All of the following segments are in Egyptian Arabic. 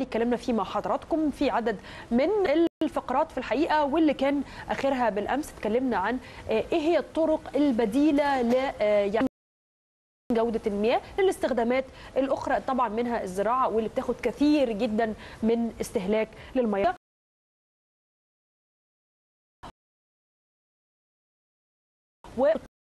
اتكلمنا فيه مع حضراتكم في عدد من الفقرات في الحقيقه واللي كان اخرها بالامس اتكلمنا عن ايه هي الطرق البديله ل يعني جودة المياه للاستخدامات الأخرى طبعا منها الزراعة واللي بتاخد كثير جدا من استهلاك للمياه و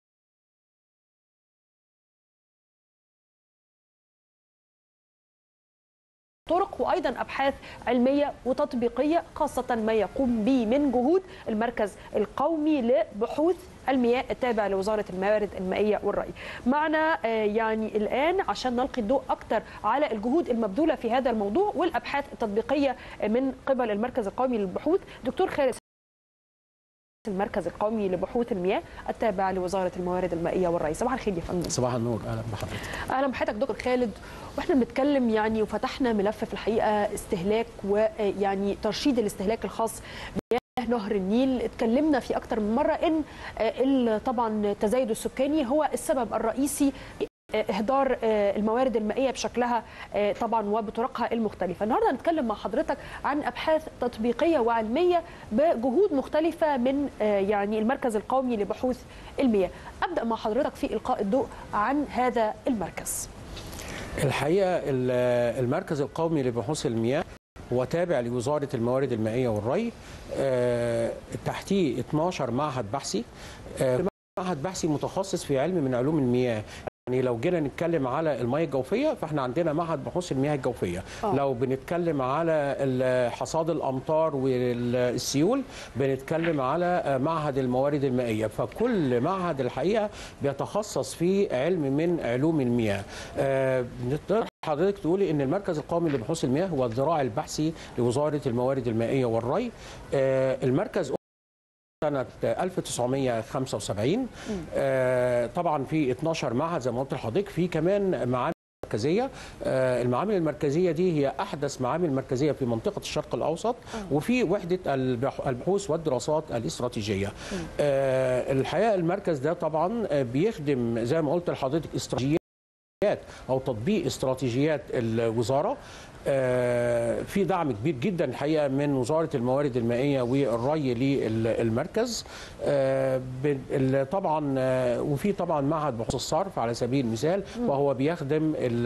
طرق وايضا ابحاث علميه وتطبيقيه خاصه ما يقوم به من جهود المركز القومي لبحوث المياه التابع لوزاره الموارد المائيه والري. معنا يعني الان عشان نلقي الضوء اكثر على الجهود المبذوله في هذا الموضوع والابحاث التطبيقيه من قبل المركز القومي للبحوث دكتور خالد المركز القومي لبحوث المياه التابع لوزاره الموارد المائيه والري صباح الخير يا فندم صباح النور اهلا بحضرتك اهلا بحضرتك دكتور خالد واحنا بنتكلم يعني وفتحنا ملف في الحقيقه استهلاك ويعني ترشيد الاستهلاك الخاص بمياه نهر النيل اتكلمنا في اكثر من مره ان طبعا التزايد السكاني هو السبب الرئيسي اهدار الموارد المائيه بشكلها طبعا وبطرقها المختلفه النهارده هنتكلم مع حضرتك عن ابحاث تطبيقيه وعلميه بجهود مختلفه من يعني المركز القومي لبحوث المياه ابدا مع حضرتك في القاء الضوء عن هذا المركز الحقيقه المركز القومي لبحوث المياه هو تابع لوزاره الموارد المائيه والري تحتيه 12 معهد بحثي معهد بحثي متخصص في علم من علوم المياه يعني لو جينا نتكلم على المياه الجوفيه فاحنا عندنا معهد بحوث المياه الجوفيه أوه. لو بنتكلم على حصاد الامطار والسيول بنتكلم على معهد الموارد المائيه فكل معهد الحقيقه بيتخصص في علم من علوم المياه أه حضرتك تقولي ان المركز القومي لبحوث المياه هو الذراع البحثي لوزاره الموارد المائيه والري أه المركز سنة 1975 آه طبعا في 12 معهد زي ما قلت لحضرتك في كمان معامل مركزية آه المعامل المركزية دي هي أحدث معامل مركزية في منطقة الشرق الأوسط وفي وحدة البحوث والدراسات الاستراتيجية آه الحقيقة المركز ده طبعا بيخدم زي ما قلت لحضرتك استراتيجيات أو تطبيق استراتيجيات الوزارة في دعم كبير جدا الحقيقه من وزاره الموارد المائيه والري للمركز طبعا وفي طبعا معهد بحوث الصرف على سبيل المثال وهو بيخدم ال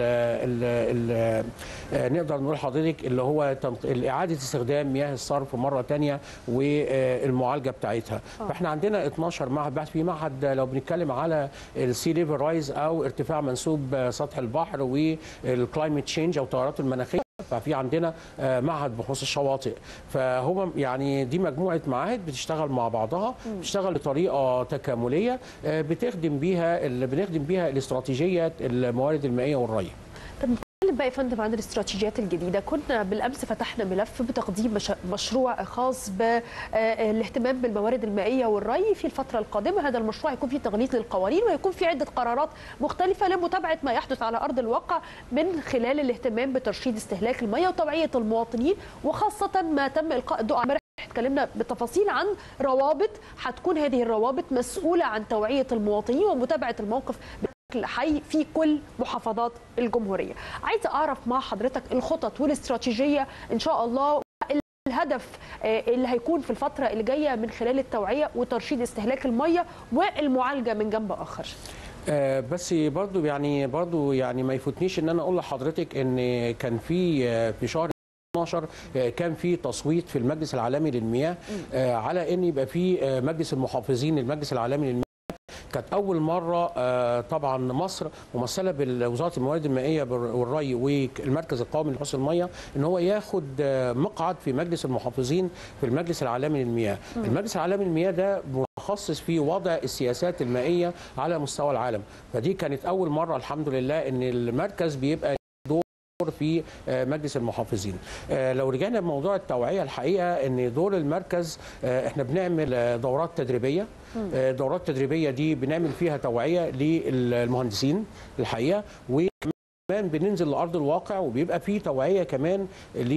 ال ال نقدر نقول حضرتك اللي هو اعاده استخدام مياه الصرف مره ثانيه والمعالجه بتاعتها فاحنا عندنا 12 معهد بحث في معهد لو بنتكلم على السي ليفل رايز او ارتفاع منسوب سطح البحر والكلايمت تشينج او التغيرات المناخيه ففي عندنا معهد بحوث الشواطئ فهو يعني دي مجموعه معاهد بتشتغل مع بعضها بتشتغل بطريقه تكامليه بتخدم بيها اللي بنخدم بيها الاستراتيجيات الموارد المائيه والري نتكلم بقى يا فندم عن الاستراتيجيات الجديده كنا بالامس فتحنا ملف بتقديم مشروع خاص بالاهتمام بالموارد المائيه والري في الفتره القادمه هذا المشروع يكون فيه تغليظ للقوانين ويكون فيه عده قرارات مختلفه لمتابعه ما يحدث على ارض الواقع من خلال الاهتمام بترشيد استهلاك المياه وتوعيه المواطنين وخاصه ما تم القاء الضوء عليه اتكلمنا بالتفاصيل عن روابط هتكون هذه الروابط مسؤوله عن توعيه المواطنين ومتابعه الموقف بشكل حي في كل محافظات الجمهوريه. عايزه اعرف مع حضرتك الخطط والاستراتيجيه ان شاء الله الهدف اللي هيكون في الفتره اللي جايه من خلال التوعيه وترشيد استهلاك الميه والمعالجه من جنب اخر. آه بس برضو يعني برضو يعني ما يفوتنيش ان انا اقول لحضرتك ان كان في في شهر 2012 كان في تصويت في المجلس العالمي للمياه آه على ان يبقى في مجلس المحافظين للمجلس العالمي للمياه كانت اول مره طبعا مصر ممثله بوزاره الموارد المائيه والري والمركز القومي لحفظ الميه ان هو ياخد مقعد في مجلس المحافظين في المجلس العالمي للمياه المجلس العالمي للمياه ده متخصص في وضع السياسات المائيه على مستوى العالم فدي كانت اول مره الحمد لله ان المركز بيبقى في مجلس المحافظين لو رجعنا لموضوع التوعيه الحقيقه ان دور المركز احنا بنعمل دورات تدريبيه دورات تدريبيه دي بنعمل فيها توعيه للمهندسين الحقيقه وكمان بننزل لارض الواقع وبيبقى في توعيه كمان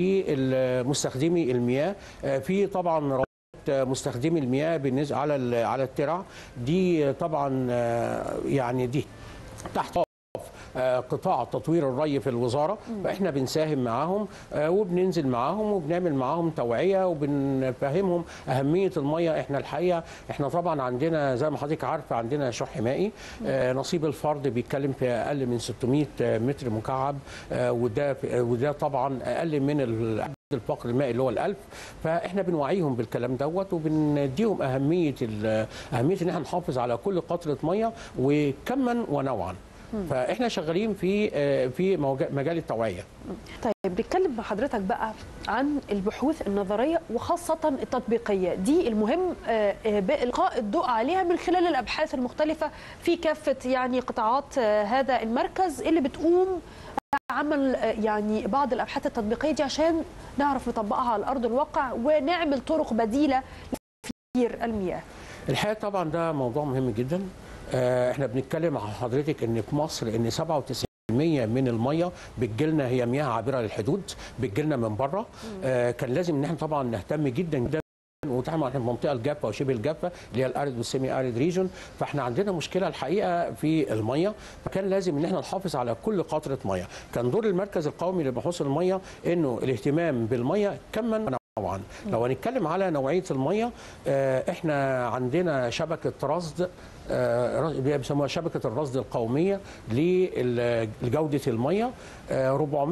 لمستخدمي المياه في طبعا مستخدمي المياه بالنسبه على على الترع دي طبعا يعني دي تحت آه، قطاع تطوير الري في الوزاره فاحنا بنساهم معاهم آه، وبننزل معاهم وبنعمل معاهم توعيه وبنفهمهم اهميه الميه احنا الحقيقه احنا طبعا عندنا زي ما حضرتك عارفه عندنا شح مائي آه، نصيب الفرد بيتكلم في اقل من 600 متر مكعب آه، وده وده طبعا اقل من ال- الفقر المائي اللي هو الألف فاحنا بنوعيهم بالكلام دوت وبنديهم اهميه ال- اهميه ان احنا نحافظ على كل قطره ميه وكما ونوعا فاحنا شغالين في آه، في موجا- مجال التوعيه طيب نتكلم مع حضرتك بقى عن البحوث النظريه وخاصه التطبيقيه دي المهم آه، آه، بالقاء الضوء عليها من خلال الابحاث المختلفه في كافه يعني قطاعات آه، هذا المركز اللي بتقوم عمل آه، يعني بعض الابحاث التطبيقيه دي عشان نعرف نطبقها على ارض الواقع ونعمل طرق بديله لتفكير المياه الحقيقه طبعا ده موضوع مهم جدا آه، احنا بنتكلم مع حضرتك ان في مصر ان 97 من الميه بتجيلنا هي مياه عابره للحدود بتجيلنا من بره آه كان لازم ان احنا طبعا نهتم جدا جدا وطبعا احنا المنطقه الجافه وشبه الجافه اللي هي الارد والسيمي ارد ريجون فاحنا عندنا مشكله الحقيقه في الميه فكان لازم ان احنا نحافظ على كل قطره ميه كان دور المركز القومي لبحوث الميه انه الاهتمام بالميه كما طبعا لو هنتكلم على نوعيه الميه آه، احنا عندنا شبكه رصد آه، رصد- بيسموها شبكه الرصد القوميه لل- لجوده الميه آه،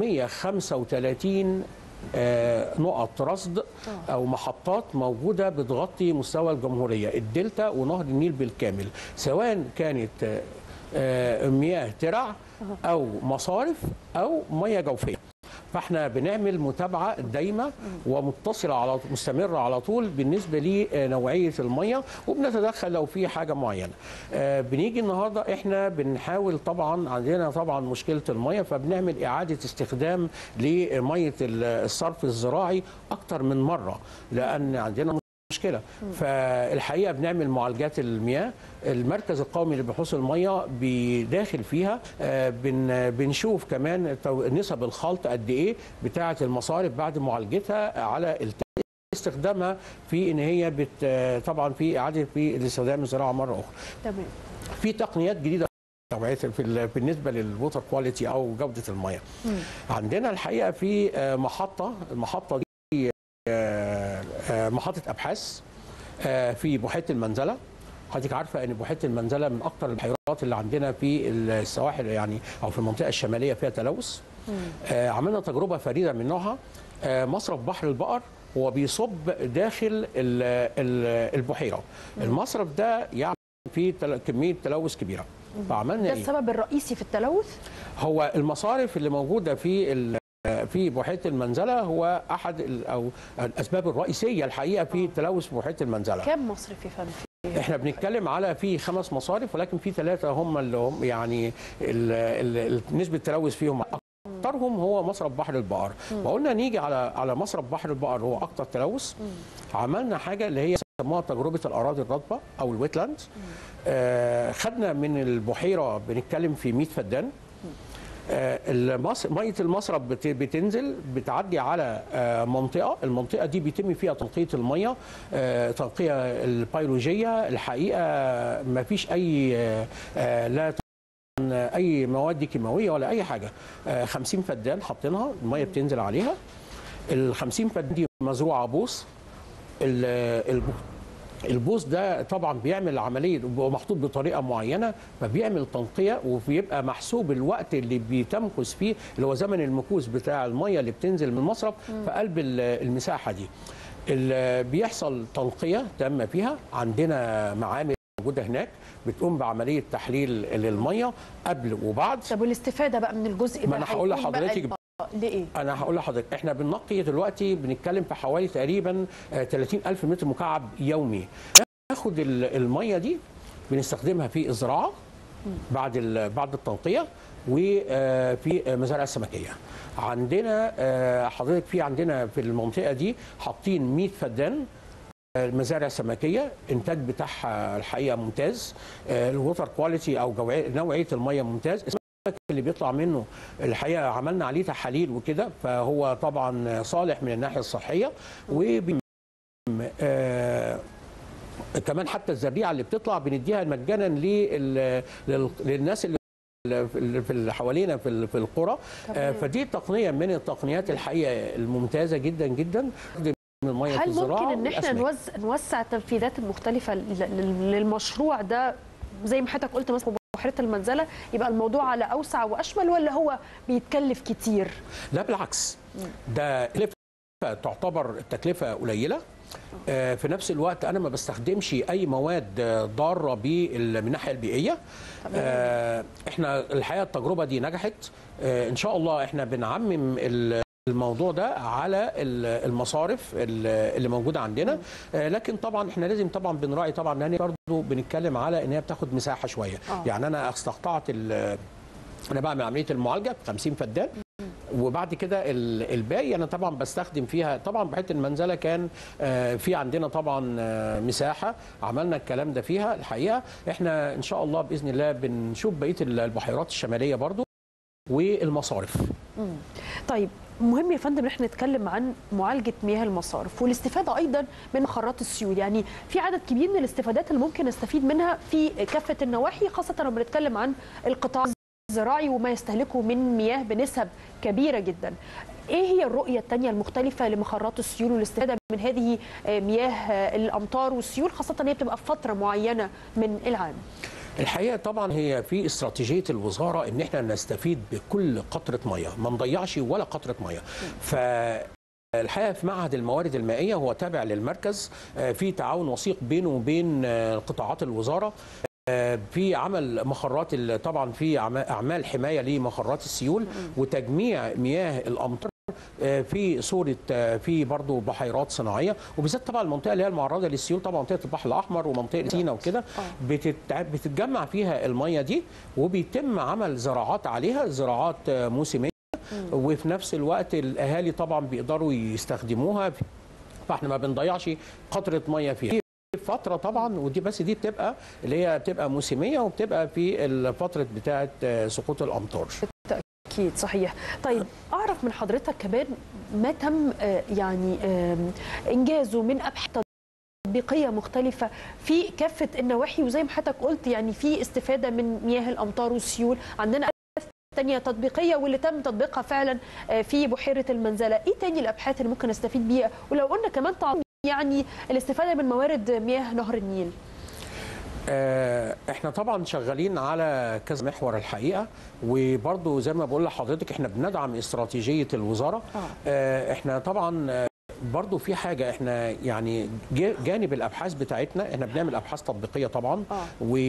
435 آه، نقط رصد او محطات موجوده بتغطي مستوى الجمهوريه الدلتا ونهر النيل بالكامل سواء كانت آه، آه، مياه ترع او مصارف او ميه جوفيه فاحنا بنعمل متابعه دايمه ومتصله على مستمره على طول بالنسبه لنوعيه الميه وبنتدخل لو في حاجه معينه. آه، بنيجي النهارده احنا بنحاول طبعا عندنا طبعا مشكله الميه فبنعمل اعاده استخدام لميه الصرف الزراعي اكتر من مره لان عندنا مشكله فالحقيقه بنعمل معالجات المياه المركز القومي لبحوث الميه بداخل فيها آه، بن بنشوف كمان تو- نسب الخلط قد ايه بتاعه المصارف بعد معالجتها على الت- استخدامها في ان هي بت طبعا في اعاده في الاستخدام الزراعه مره اخرى تمام في تقنيات جديده توعية في ال- بالنسبه للووتر كواليتي او جوده الميه عندنا الحقيقه في آه، محطه المحطه دي آه، آه، محطه ابحاث آه، في بحيره المنزله حضرتك عارفه ان بحيره المنزله من اكثر البحيرات اللي عندنا في السواحل يعني او في المنطقه الشماليه فيها تلوث آه، عملنا تجربه فريده من نوعها آه، مصرف بحر البقر هو بيصب داخل ال- ال- البحيره المصرف ده يعني فيه تل- كميه تلوث كبيره فعملنا ده ايه السبب الرئيسي في التلوث هو المصارف اللي موجوده في ال- في بحيره المنزله هو احد ال- او الاسباب الرئيسيه الحقيقه في تلوث بحيره المنزله كام مصرف يا فندم احنا بنتكلم على في خمس مصارف ولكن في ثلاثه هم اللي هم يعني ال- ال- ال- نسبه التلوث فيهم اكثرهم هو مصرف بحر البقر وقلنا نيجي على على مصرف بحر البقر هو اكثر تلوث عملنا حاجه اللي هي سموها تجربه الاراضي الرطبه او الويتلاند آه خدنا من البحيره بنتكلم في 100 فدان آه، المص... ميه المصرف بت... بتنزل بتعدي على آه، منطقه المنطقه دي بيتم فيها تنقيه الميه آه، تنقيه البيولوجيه الحقيقه ما فيش اي آه، آه، لا طبعاً اي مواد كيماويه ولا اي حاجه آه، 50 فدان حاطينها الميه بتنزل عليها ال 50 فدان دي مزروعه بوص ال- الب- البوص ده طبعا بيعمل عمليه بيبقى محطوط بطريقه معينه فبيعمل تنقيه وبيبقى محسوب الوقت اللي بيتمكث فيه اللي هو زمن المكوث بتاع الميه اللي بتنزل من المصرف في قلب ال- المساحه دي. ال- بيحصل تنقيه تامه فيها عندنا معامل موجوده هناك بتقوم بعمليه تحليل للميه قبل وبعد طب والاستفاده بقى من الجزء ده ما أنا هقول هيكون بقى لحضرتك ال- آه، لايه انا هقول لحضرتك احنا بننقي دلوقتي بنتكلم في حوالي تقريبا آه، 30 الف متر مكعب يومي ناخد ال- الميه دي بنستخدمها في الزراعه بعد ال- بعد التنقيه وفي مزارع السمكيه عندنا آه، حضرتك في عندنا في المنطقه دي حاطين 100 فدان المزارع السمكيه انتاج بتاعها الحقيقه ممتاز آه، الووتر كواليتي او جوع- نوعيه الميه ممتاز السمك اللي بيطلع منه الحقيقه عملنا عليه تحاليل وكده فهو طبعا صالح من الناحيه الصحيه وبي آه، كمان حتى الزريعه اللي بتطلع بنديها مجانا لل- لل- للناس اللي ال- في ال- في اللي حوالينا في ال- في القرى آه، فدي تقنيه من التقنيات الحقيقه الممتازه جدا جدا من الميه في هل الزراعه ممكن ان احنا والأسماك. نوز... نوسع التنفيذات المختلفه ل- ل- للمشروع ده زي ما حضرتك قلت مثلا بحيره المنزله يبقى الموضوع على اوسع واشمل ولا هو بيتكلف كتير؟ لا بالعكس ده تكلفه تعتبر التكلفه قليله آه، في نفس الوقت انا ما بستخدمش اي مواد آه، ضاره بال- من الناحيه البيئيه آه، احنا الحقيقه التجربه دي نجحت آه، ان شاء الله احنا بنعمم ال- الموضوع ده على ال- المصارف ال- اللي موجوده عندنا آه، لكن طبعا احنا لازم طبعا بنراعي طبعا لان برضه بنتكلم على ان هي بتاخد مساحه شويه آه. يعني انا استقطعت ال- انا بعمل عمليه المعالجه 50 فدان وبعد كده ال- الباقي انا طبعا بستخدم فيها طبعا بحيث المنزله كان آه، في عندنا طبعا آه، مساحه عملنا الكلام ده فيها الحقيقه احنا ان شاء الله باذن الله بنشوف بقيه البحيرات الشماليه برضو والمصارف طيب مهم يا فندم ان احنا نتكلم عن معالجه مياه المصارف والاستفاده ايضا من مخرات السيول يعني في عدد كبير من الاستفادات اللي ممكن نستفيد منها في كافه النواحي خاصه لما بنتكلم عن القطاع الزراعي وما يستهلكه من مياه بنسب كبيره جدا ايه هي الرؤيه الثانيه المختلفه لمخرات السيول والاستفاده من هذه آه، مياه آه، الامطار والسيول خاصه ان هي بتبقى في فتره معينه من العام الحقيقه طبعا هي في استراتيجيه الوزاره ان احنا نستفيد بكل قطره ميه ما نضيعش ولا قطره ميه ف الحقيقه في معهد الموارد المائيه هو تابع للمركز آه، في تعاون وثيق بينه وبين آه، قطاعات الوزاره آه، في عمل مخرات ال- طبعا في أعما- اعمال حمايه لمخرات السيول وتجميع مياه الامطار آه، في صوره آه، في برضه بحيرات صناعيه وبالذات طبعا المنطقه اللي هي المعرضه للسيول طبعا منطقه البحر الاحمر ومنطقه سينا وكده بتتع- بتتجمع فيها الميه دي وبيتم عمل زراعات عليها زراعات آه، موسميه وفي نفس الوقت الاهالي طبعا بيقدروا يستخدموها فاحنا ما بنضيعش قطره ميه فيها في فتره طبعا ودي بس دي بتبقى اللي هي بتبقى موسميه وبتبقى في الفتره بتاعه آه، سقوط الامطار أكيد صحيح طيب أعرف من حضرتك كمان ما تم آه، يعني آم، إنجازه من أبحاث تطبيقية مختلفة في كافة النواحي وزي ما حضرتك قلت يعني في استفادة من مياه الأمطار والسيول عندنا أبحاث تانية تطبيقية واللي تم تطبيقها فعلا آه، في بحيرة المنزلة إيه تاني الأبحاث اللي ممكن نستفيد بيها ولو قلنا كمان تعظيم يعني الاستفادة من موارد مياه نهر النيل آه، احنا طبعا شغالين على كذا محور الحقيقه وبرضه زي ما بقول لحضرتك احنا بندعم استراتيجيه الوزاره آه، احنا طبعا آه، برضه في حاجه احنا يعني جا- جانب الابحاث بتاعتنا احنا بنعمل ابحاث تطبيقيه طبعا آه.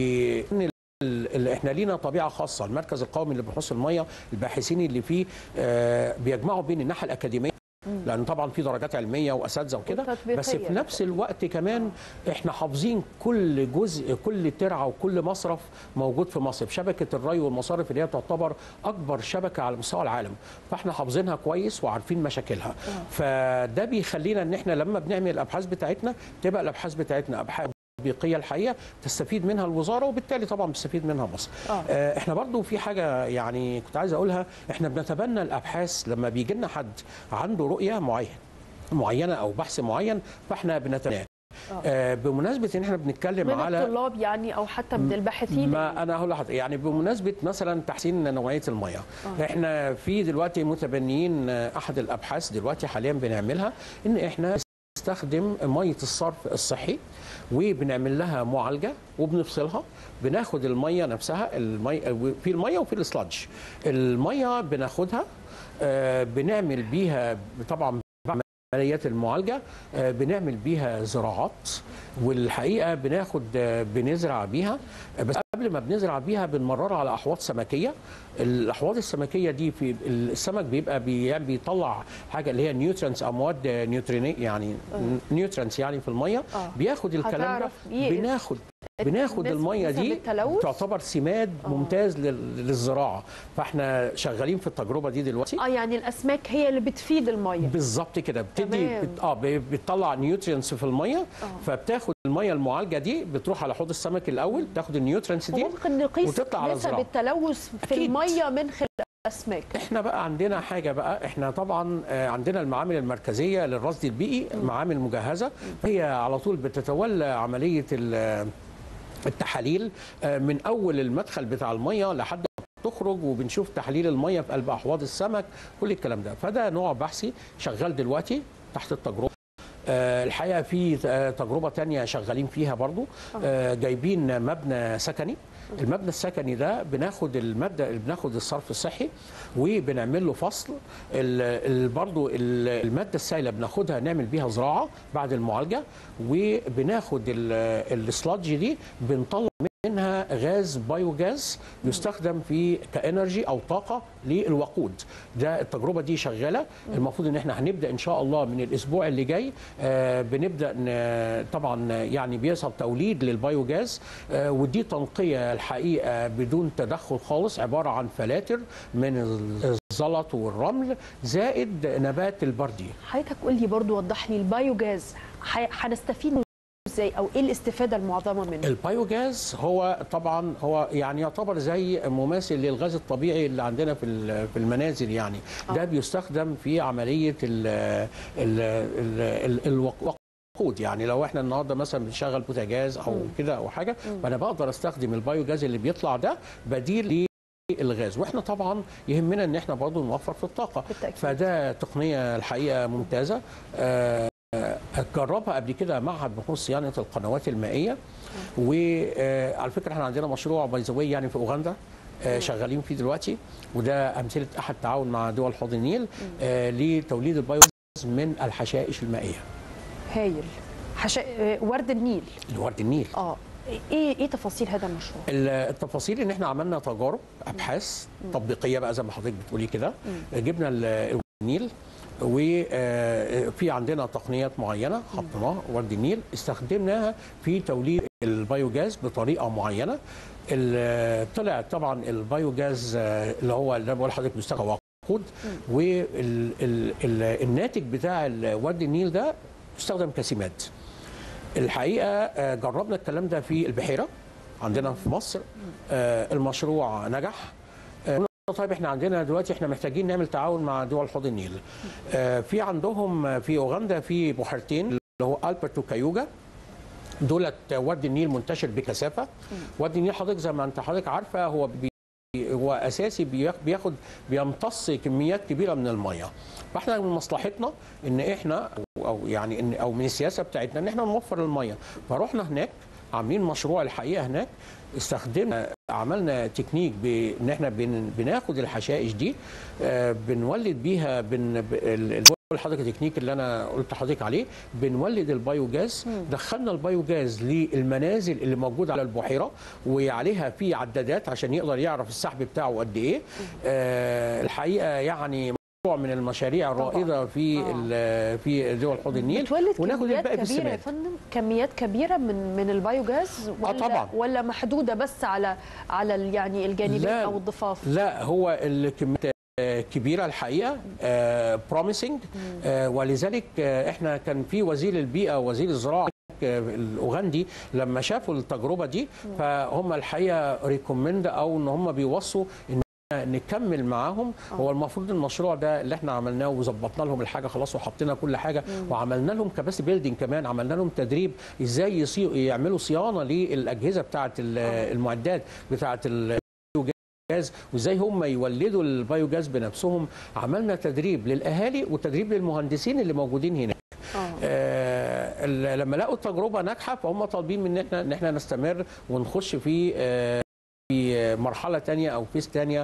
وان ال- ال- احنا لينا طبيعه خاصه المركز القومي لبحوث الميه الباحثين اللي فيه آه، بيجمعوا بين الناحيه الاكاديميه لان طبعا في درجات علميه واساتذه وكده والتطبيقية. بس في نفس الوقت كمان احنا حافظين كل جزء كل ترعه وكل مصرف موجود في مصر شبكه الري والمصارف اللي هي تعتبر اكبر شبكه على مستوى العالم فاحنا حافظينها كويس وعارفين مشاكلها فده بيخلينا ان احنا لما بنعمل الابحاث بتاعتنا تبقى الابحاث بتاعتنا ابحاث تطبيقيه الحقيقه تستفيد منها الوزاره وبالتالي طبعا بتستفيد منها مصر. آه. آه، احنا برضو في حاجه يعني كنت عايز اقولها احنا بنتبنى الابحاث لما بيجي لنا حد عنده رؤيه معينه معينه او بحث معين فاحنا بنتبناه. آه، بمناسبه ان احنا بنتكلم من على الطلاب يعني أو حتى من الباحثين ما انا هقول لحضرتك يعني بمناسبه مثلا تحسين نوعيه الميه آه. احنا في دلوقتي متبنيين آه، احد الابحاث دلوقتي حاليا بنعملها ان احنا نستخدم ميه الصرف الصحي وبنعمل لها معالجه وبنفصلها بناخد الميه نفسها المي في الميه وفي السلادج الميه بناخدها آه، بنعمل بيها طبعا بعد عمليات المعالجه آه، بنعمل بيها زراعات والحقيقه بناخد آه، بنزرع بيها آه، بس قبل ما بنزرع بيها بنمررها على احواض سمكيه الاحواض السمكيه دي في السمك بيبقى بي- بيطلع حاجه اللي هي نيوترنس او مواد نيوترينيه يعني نيوترنس يعني في الميه آه. بياخد الكلام ده هتعرف إيه بناخد بناخد نسبة- الميه نسب دي التلوث؟ تعتبر سماد آه. ممتاز لل- للزراعه فاحنا شغالين في التجربه دي دلوقتي اه يعني الاسماك هي اللي بتفيد الميه بالظبط كده بتدي تمام. بت... اه ب- بتطلع نيوترينس في الميه آه. فبتاخد الميه المعالجه دي بتروح على حوض السمك الاول تاخد النيوترينس دي وممكن نقيس وتطلع على نسب الزراعة. التلوث في أكيد. الميه من خلال الاسماك احنا بقى عندنا حاجه بقى احنا طبعا آه، عندنا المعامل المركزيه للرصد البيئي معامل مجهزه هي على طول بتتولى عمليه ال- التحاليل آه، من اول المدخل بتاع الميه لحد ما تخرج وبنشوف تحليل الميه في قلب احواض السمك كل الكلام ده فده نوع بحثي شغال دلوقتي تحت التجربه آه، الحقيقه في آه، تجربه تانية شغالين فيها برضو آه، جايبين مبنى سكني المبنى السكني ده بناخد الماده بناخد الصرف الصحي وبنعمل له فصل ال- ال- برضو ال- الماده السائله بناخدها نعمل بيها زراعه بعد المعالجه وبناخد ال- السلادج دي بنطلع منها غاز بايوجاز يستخدم في كانرجي او طاقه للوقود ده التجربه دي شغاله المفروض ان احنا هنبدا ان شاء الله من الاسبوع اللي جاي آه، بنبدا ن- طبعا يعني بيحصل توليد للبايوجاز آه، ودي تنقيه الحقيقه بدون تدخل خالص عباره عن فلاتر من الزلط والرمل زائد نبات البردي حضرتك قول لي برضو وضح لي البايوجاز ح- هنستفيد منه ازاي او ايه الاستفاده المعظمه منه البايوجاز هو طبعا هو يعني يعتبر زي مماثل للغاز الطبيعي اللي عندنا في ال- في المنازل يعني ده بيستخدم في عمليه ال ال ال ال الوقود يعني لو احنا النهارده مثلا بنشغل بوتاجاز او كده او حاجه فانا بقدر استخدم البايوجاز اللي بيطلع ده بديل الغاز واحنا طبعا يهمنا ان احنا برضه نوفر في الطاقه بالتأكيد. فده تقنيه الحقيقه ممتازه آه، جربها قبل كده معهد بحوث صيانه القنوات المائيه وعلى فكره احنا عندنا مشروع بايزوي يعني في اوغندا آه، شغالين فيه دلوقتي وده امثله احد تعاون مع دول حوض النيل آه، لتوليد البايوجاز من الحشائش المائيه هايل حشا... آه، ورد النيل لورد النيل اه ايه ايه تفاصيل هذا المشروع التفاصيل ان احنا عملنا تجارب ابحاث تطبيقيه بقى زي ما حضرتك بتقولي كده جبنا ال- النيل وفي عندنا تقنيات معينه حطيناها ورد النيل استخدمناها في توليد البايوجاز بطريقه معينه ال- طلع طبعا البايوجاز آه، اللي هو اللي أنا بقول لحضرتك بيستخدم وقود والناتج بتاع ال- ورد النيل ده يستخدم كسماد الحقيقه آه، جربنا الكلام ده في البحيره عندنا في مصر آه، المشروع نجح آه، قلنا طيب احنا عندنا دلوقتي احنا محتاجين نعمل تعاون مع دول حوض النيل آه، في عندهم في اوغندا في بحيرتين اللي هو البرت وكايوجا دولت وادي النيل منتشر بكثافه وادي النيل حضرتك زي ما انت حضرتك عارفه هو بي هو اساسي بياخ- بياخد بيمتص كميات كبيره من الميه فاحنا من مصلحتنا ان احنا أو- او يعني ان او من السياسه بتاعتنا ان احنا نوفر الميه فرحنا هناك عاملين مشروع الحقيقه هناك استخدمنا عملنا تكنيك بان احنا بن بناخد الحشائش دي آه، بنولد بيها بن ب- ال- ال- بقول لحضرتك التكنيك اللي انا قلت لحضرتك عليه بنولد البايوجاز دخلنا البايوجاز للمنازل اللي موجوده على البحيره وعليها في عدادات عشان يقدر يعرف السحب بتاعه قد ايه آه الحقيقه يعني مشروع من المشاريع الرائده في آه. ال- في دول حوض النيل بتولد وناخد كميات الباقي كبيره يا بالسماد فندم كميات كبيره من من البايوجاز ولا طبعاً. ولا محدوده بس على على ال- يعني الجانبين لا. او الضفاف لا هو الكميات آه، كبيره الحقيقه بروميسنج ولذلك آه، احنا كان في وزير البيئه وزير الزراعه آه، الاوغندي لما شافوا التجربه دي فهم الحقيقه ريكومند او ان هم بيوصوا ان نكمل معاهم هو المفروض المشروع ده اللي احنا عملناه وظبطنا لهم الحاجه خلاص وحطينا كل حاجه وعملنا لهم كباسي بيلدينج كمان عملنا لهم تدريب ازاي يصي- يعملوا صيانه للاجهزه بتاعه ال- المعدات بتاعه ال- البايوجاز وازاي هم يولدوا البايوجاز بنفسهم عملنا تدريب للاهالي وتدريب للمهندسين اللي موجودين هناك اه آه ال- لما لقوا التجربه ناجحه فهم طالبين من احنا ان احنا نستمر ونخش في آه في مرحله تانية او فيس تانية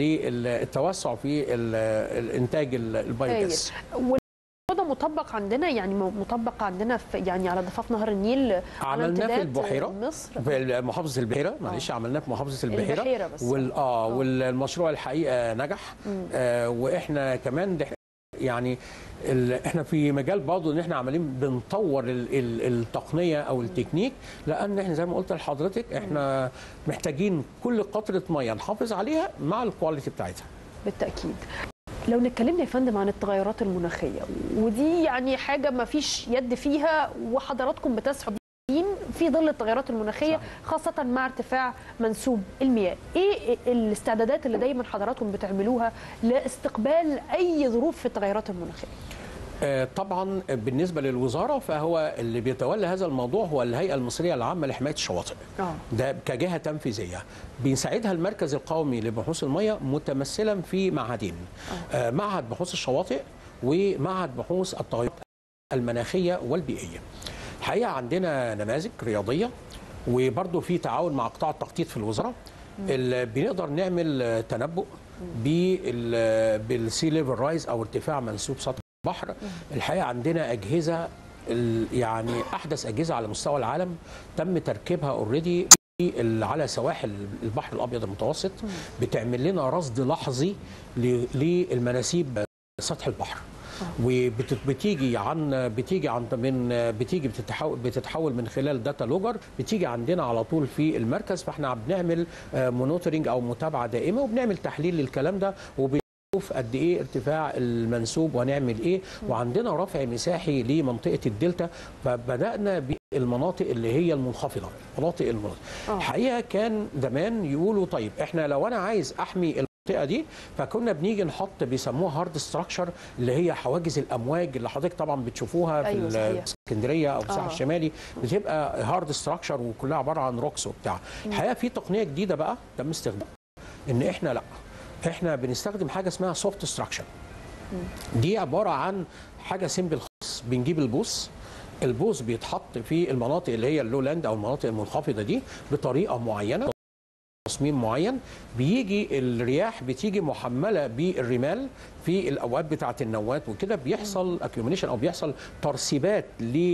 للتوسع في ال- الانتاج ال- البايوجاز وده مطبق عندنا يعني مطبق عندنا في يعني على ضفاف نهر النيل على عملناه في امتداد البحيره مصر في محافظه البحيره معلش عملناه في محافظه البحيره البحيرة بس. وال اه آه. والمشروع الحقيقه نجح آه واحنا كمان ده يعني ال... احنا في مجال برضه ان احنا عمالين بنطور ال... ال... التقنيه او التكنيك لان احنا زي ما قلت لحضرتك احنا محتاجين كل قطره ميه نحافظ عليها مع الكواليتي بتاعتها بالتاكيد لو نتكلمنا يا فندم عن التغيرات المناخيه ودي يعني حاجه ما فيش يد فيها وحضراتكم بتسعوا في ظل التغيرات المناخيه صحيح. خاصه مع ارتفاع منسوب المياه ايه الاستعدادات اللي دايما حضراتكم بتعملوها لاستقبال اي ظروف في التغيرات المناخيه آه، طبعا بالنسبه للوزاره فهو اللي بيتولى هذا الموضوع هو الهيئه المصريه العامه لحمايه الشواطئ اه ده كجهه تنفيذيه بيساعدها المركز القومي لبحوث المياه متمثلا في معهدين آه، معهد بحوث الشواطئ ومعهد بحوث التغيرات المناخيه والبيئيه الحقيقه عندنا نماذج رياضيه وبرضه في تعاون مع قطاع التخطيط في الوزاره ال- بنقدر نعمل آه، تنبؤ بال- بالسي ليفل رايز او ارتفاع منسوب سطح البحر الحقيقه عندنا اجهزه ال- يعني احدث اجهزه على مستوى العالم تم تركيبها اوريدي على سواحل البحر الابيض المتوسط بتعمل لنا رصد لحظي ل- للمناسيب سطح البحر وبتيجي عن بتيجي عن من بتيجي بتتحول بتتحول من خلال داتا لوجر بتيجي عندنا على طول في المركز فاحنا بنعمل مونيتورنج او متابعه دائمه وبنعمل تحليل للكلام ده وب نشوف قد ايه ارتفاع المنسوب وهنعمل ايه وعندنا رفع مساحي لمنطقه الدلتا فبدانا بالمناطق اللي هي المنخفضه مناطق المناطق آه. الحقيقه كان زمان يقولوا طيب احنا لو انا عايز احمي المنطقه دي فكنا بنيجي نحط بيسموها هارد ستراكشر اللي هي حواجز الامواج اللي حضرتك طبعا بتشوفوها في أيوة صحيح. اسكندريه او الساحل آه. الشمالي بتبقى هارد ستراكشر وكلها عباره عن روكس وبتاع الحقيقه في تقنيه جديده بقى تم استخدامها ان احنا لا احنا بنستخدم حاجه اسمها سوفت ستراكشر دي عباره عن حاجه سيمبل خالص بنجيب البوص البوص بيتحط في المناطق اللي هي اللولاند او المناطق المنخفضه دي بطريقه معينه تصميم معين بيجي الرياح بتيجي محمله بالرمال في الاوقات بتاعه النوات وكده بيحصل اكيومينيشن او بيحصل ترسيبات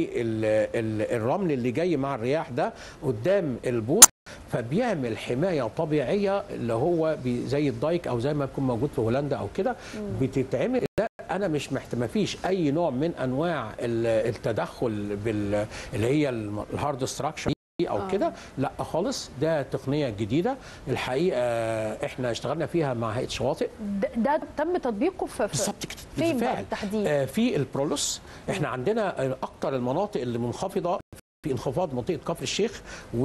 للرمل اللي جاي مع الرياح ده قدام البوص فبيعمل حمايه طبيعيه اللي هو بي- زي الدايك او زي ما يكون موجود في هولندا او كده بتتعمل ده انا مش محتاج ما فيش اي نوع من انواع ال- التدخل بال اللي هي الم- الهارد ستراكشر او آه. كده لا خالص ده تقنيه جديده الحقيقه احنا اشتغلنا فيها مع هيئه شواطئ ده, ده تم تطبيقه في في- بالظبط كده فين بقى بالفعل. بالتحديد؟ آه، في البرولوس احنا عندنا آه، اكتر المناطق اللي منخفضه في انخفاض منطقه كفر الشيخ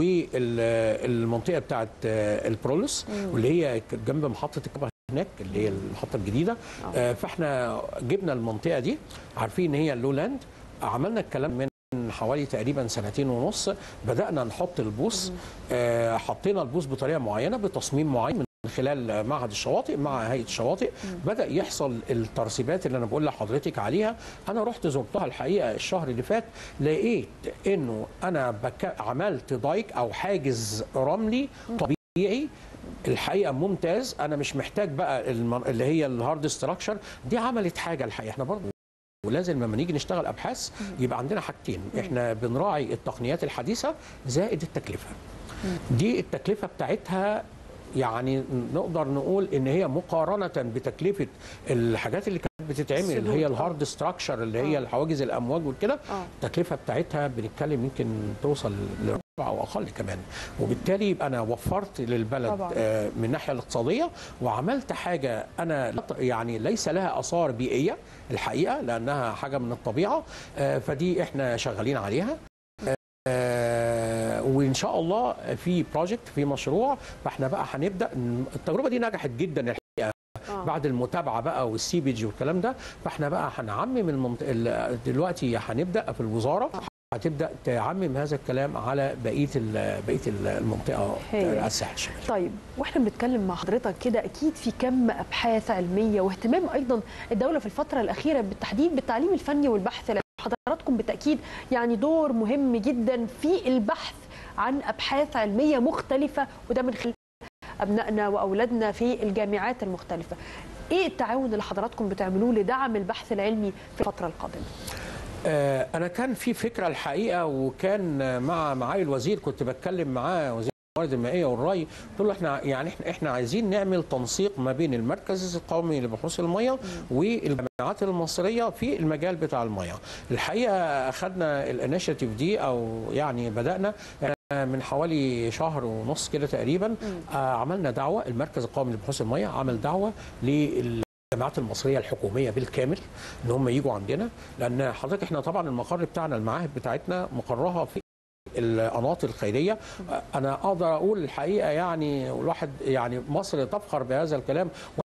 والمنطقه بتاعت آه، البرولوس واللي هي جنب محطه الكبر هناك اللي هي المحطه الجديده آه، فاحنا جبنا المنطقه دي عارفين ان هي اللولاند عملنا الكلام من حوالي تقريبا سنتين ونص بدانا نحط البوص آه، حطينا البوص بطريقه معينه بتصميم معين من خلال معهد الشواطئ مع هيئه الشواطئ بدا يحصل الترسيبات اللي انا بقول لحضرتك عليها انا رحت زرتها الحقيقه الشهر اللي فات لقيت انه انا بك... عملت دايك او حاجز رملي طبيعي الحقيقه ممتاز انا مش محتاج بقى الم... اللي هي الهارد ستراكشر دي عملت حاجه الحقيقه احنا برضو ولازم لما نيجي نشتغل ابحاث يبقى عندنا حاجتين احنا بنراعي التقنيات الحديثه زائد التكلفه دي التكلفه بتاعتها يعني نقدر نقول ان هي مقارنه بتكلفه الحاجات اللي كانت بتتعمل اللي السدود، هي آه. الهارد ستراكشر اللي هي آه. الحواجز الامواج وكده آه. التكلفه بتاعتها بنتكلم يمكن توصل لربع او اقل كمان وبالتالي يبقى انا وفرت للبلد طبعاً. آه، من الناحيه الاقتصاديه وعملت حاجه انا يعني ليس لها اثار بيئيه الحقيقه لانها حاجه من الطبيعه آه، فدي احنا شغالين عليها آه، وان شاء الله في بروجكت في مشروع فاحنا بقى هنبدا التجربه دي نجحت جدا الحقيقه آه. بعد المتابعه بقى والسيبج والكلام ده فاحنا بقى هنعمم المنطقه ال- دلوقتي هنبدا في الوزاره هتبدا تعمم هذا الكلام على بقيه ال- بقيه ال- المنطقه هايل. الساحل الشمالي طيب واحنا بنتكلم مع حضرتك كده اكيد في كم ابحاث علميه واهتمام ايضا الدوله في الفتره الاخيره بالتحديد بالتعليم الفني والبحث العلمي. حضراتكم بالتاكيد يعني دور مهم جدا في البحث عن ابحاث علميه مختلفه وده من خلال ابنائنا واولادنا في الجامعات المختلفه. ايه التعاون اللي حضراتكم بتعملوه لدعم البحث العلمي في الفتره القادمه؟ آه، انا كان في فكره الحقيقه وكان مع معالي الوزير كنت بتكلم معاه وزير الموارد المائيه والري قلت له احنا يعني احنا احنا عايزين نعمل تنسيق ما بين المركز القومي لبحوث الميه والجامعات المصريه في المجال بتاع الميه الحقيقه اخذنا الانيشيتيف دي او يعني بدانا آه، من حوالي شهر ونص كده تقريبا آه، عملنا دعوه المركز القومي لبحوث الميه عمل دعوه لل الجامعات المصريه الحكوميه بالكامل ان هم يجوا عندنا لان حضرتك احنا طبعا المقر بتاعنا المعاهد بتاعتنا مقرها في القناطر الخيريه انا اقدر اقول الحقيقه يعني الواحد يعني مصر تفخر بهذا الكلام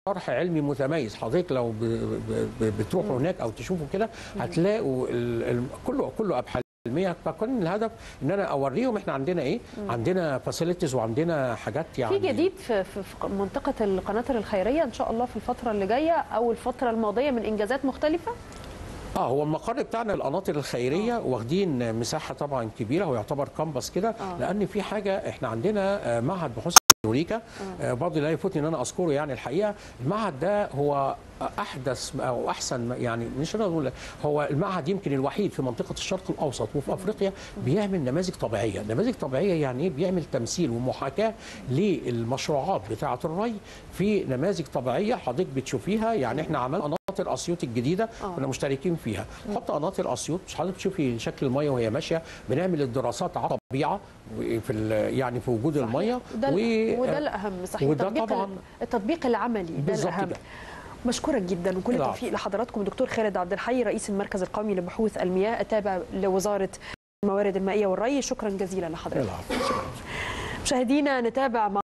شرح علمي متميز حضرتك لو ب- ب- ب- بتروحوا هناك او تشوفوا كده هتلاقوا ال- ال- كله كله ابحاث علميه فكان الهدف ان انا اوريهم احنا عندنا ايه عندنا فاسيلتيز وعندنا حاجات يعني في جديد في, في, في منطقه القناطر الخيريه ان شاء الله في الفتره اللي جايه او الفتره الماضيه من انجازات مختلفه اه هو المقر بتاعنا القناطر الخيريه آه. واخدين مساحه طبعا كبيره ويعتبر كامبس كده آه. لان في حاجه احنا عندنا آه، معهد بحوث امريكا آه. برضه لا يفوتني ان انا اذكره يعني الحقيقه المعهد ده هو احدث او احسن يعني مش هنقدر نقول هو المعهد يمكن الوحيد في منطقه الشرق الاوسط وفي افريقيا بيعمل نماذج طبيعيه، نماذج طبيعيه يعني ايه؟ بيعمل تمثيل ومحاكاه للمشروعات بتاعه الري في نماذج طبيعيه حضرتك بتشوفيها يعني احنا عملنا قناطر اسيوط الجديده آه. كنا مشتركين فيها حط قناطر اسيوط حضرتك تشوفي شكل الميه وهي ماشيه بنعمل الدراسات على الطبيعه في ال- يعني في وجود الميه وده, و- وده الاهم صحيح وده التطبيق طبعاً- التطبيق العملي ده بالظبط الاهم كده. مشكورة جدا وكل العفو. التوفيق لحضراتكم دكتور خالد عبد الحي رئيس المركز القومي لبحوث المياه التابع لوزارة الموارد المائية والري شكرا جزيلا لحضرتك العفو. مشاهدينا نتابع مع